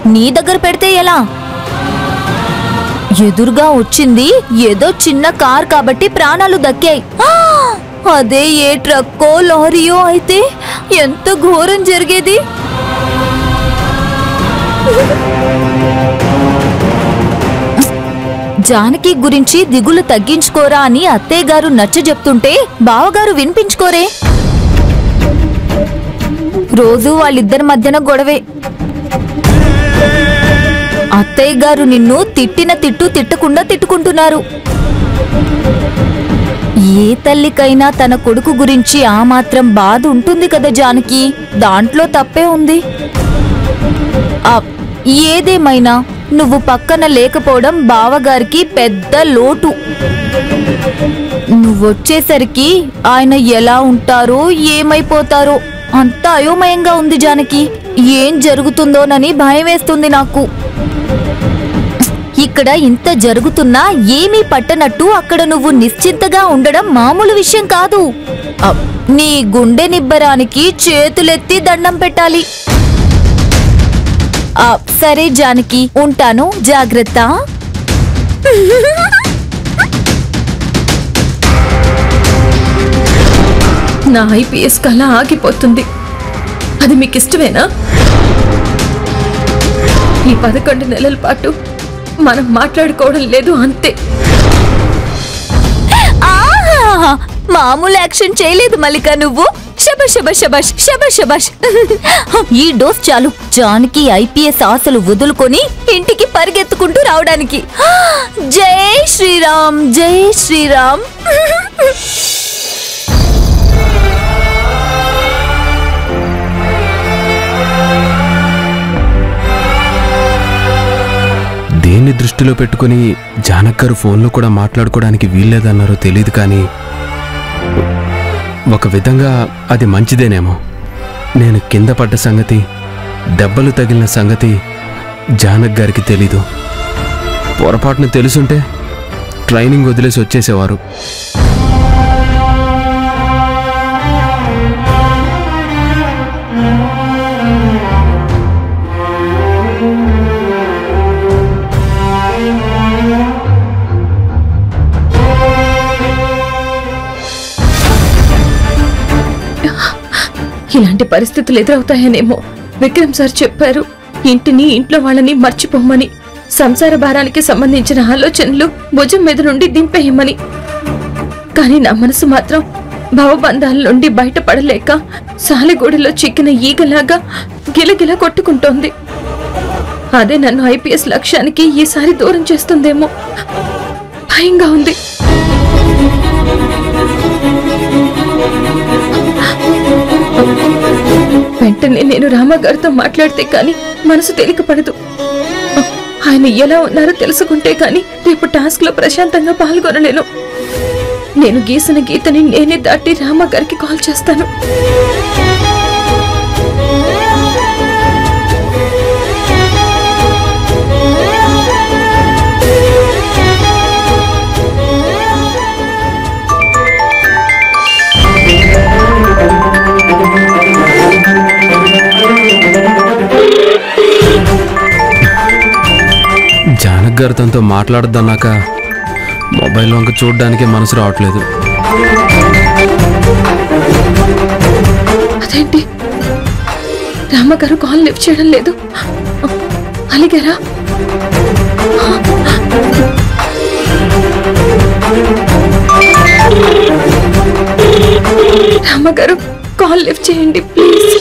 నీ దగ్గర పెడితే ఎలా ఎదురుగా వచ్చింది ఏదో చిన్న కార్ కాబట్టి ప్రాణాలు దక్కాయి ఆ! అదే ఏ ట్రక్కో లారీయో అయితే ఎంత ఘోరం జరిగేది జానకి గురించి దిగులు తగ్గించుకోరా అని అత్తయ్య గారు నచ్చ చెప్తుంటే బావగారు వినిపించుకోరే రోజు వాళ్ళిద్దరి మధ్యన గొడవే అత్తయ్య గారు నిన్ను తిట్టిన తిట్టు తిట్టకుండా తిట్టుకుంటున్నారు ఏ తల్లికైనా తన కొడుకు గురించి ఆ మాత్రం బాధ ఉంటుంది కదా జానకి దాంట్లో తప్పే ఉంది ఆ, ఏదేమైనా నువ్వు పక్కన లేకపోవడం బావగారికి పెద్ద లోటు నువ్వొచ్చేసరికి ఆయన ఎలా ఉంటారో ఏమైపోతారో అంత అయోమయంగా ఉంది జానకి ఏం జరుగుతుందోనని భయం వేస్తుంది నాకు ఇక్కడ ఇంత జరుగుతున్నా ఏమీ పట్టనట్టు అక్కడ నువ్వు నిశ్చింతగా ఉండడం మామూలు విషయం కాదు అ, నీ గుండె నిబ్బరానికి చేతులెత్తి దండం పెట్టాలి ఆ, సరే జానకి ఉంటాను జాగ్రత్త నా ఐపీఎస్ కళ ఆగిపోతుంది అది మీకు ఇష్టమేనా ఈ పదకొండు నెలల పాటు మనం మాట్లాడుకోవడం లేదు అంతే ఆహా! మామూలు యాక్షన్ చేయలేదు మల్లిక నువ్వు శబష్ శబష్ శబష్ శబష్ శబష్ ఈ డోస్ చాలు జానికి ఐపీఎస్ ఆశలు వదులుకొని ఇంటికి పరిగెత్తుకుంటూ రావడానికి జై శ్రీరామ్ జై శ్రీరామ్ దేన్ని దృష్టిలో పెట్టుకుని జానక్ గారు ఫోన్లో కూడా మాట్లాడుకోవడానికి వీల్లేదన్నారో తెలియదు కానీ ఒక విధంగా అది మంచిదేనేమో నేను కింద పడ్డ సంగతి దెబ్బలు తగిలిన సంగతి జానక్ గారికి తెలీదు పొరపాటున తెలుసుంటే ట్రైనింగ్ వదిలేసి వచ్చేసేవారు ఇలాంటి పరిస్థితులు ఎదురవుతాయనేమో విక్రమ్ సార్ చెప్పారు ఇంటిని ఇంట్లో వాళ్ళని మర్చిపోమని సంసార భారానికి సంబంధించిన ఆలోచనలు భుజం మీద నుండి దింపేయమని కానీ నా మనసు మాత్రం భవబంధాల నుండి బయటపడలేక సాలెగూడలో చిక్కిన ఈగలాగా గిలగిల కొట్టుకుంటోంది అదే నన్ను ఐపీఎస్ లక్ష్యానికి ఈసారి దూరం చేస్తుందేమో భయంగా ఉంది వెంటనే నేను రామగారితో మాట్లాడితే కాని మనసు తేలికపడదు ఆయన ఎలా ఉన్నారో తెలుసుకుంటే కాని రేపు టాస్క్ లో ప్రశాంతంగా పాల్గొనలేను నేను గీసిన గీతని నేనే దాటి రామగారికి కాల్ చేస్తాను జానక్ గారు తనతో మాట్లాడద్దన్నాక మొబైల్ వంక చూడడానికి మనసు రావట్లేదు అదేంటి రామగారు కాల్ లిఫ్ట్ చేయడం లేదు అలిగారా రామగారు కాల్ లిఫ్ట్ చేయండి ప్లీజ్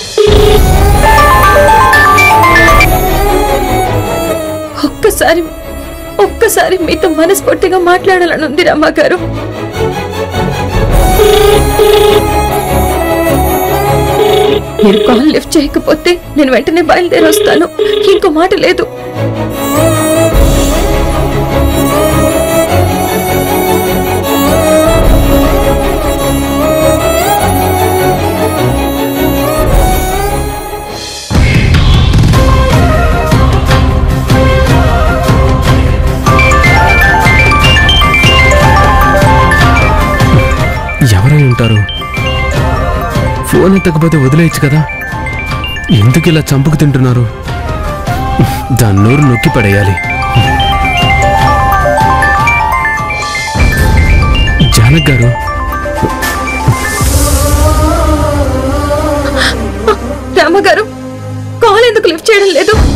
ఒక్కసారి ఒక్కసారి మీతో మనస్ఫూర్తిగా మాట్లాడాలని ఉంది రామగారు మీరు కాల్ లిఫ్ట్ చేయకపోతే నేను వెంటనే బయలుదేరి వస్తాను ఇంకో మాట లేదు ఎవరై ఉంటారు ఫోన్ ఎత్తకపోతే వదిలేయచ్చు కదా ఎందుకు ఇలా చంపుకు తింటున్నారు దాని నోరు నొక్కి పడేయాలి జానక్ గారు రామగారు కాల్ ఎందుకు లిఫ్ట్ చేయడం లేదు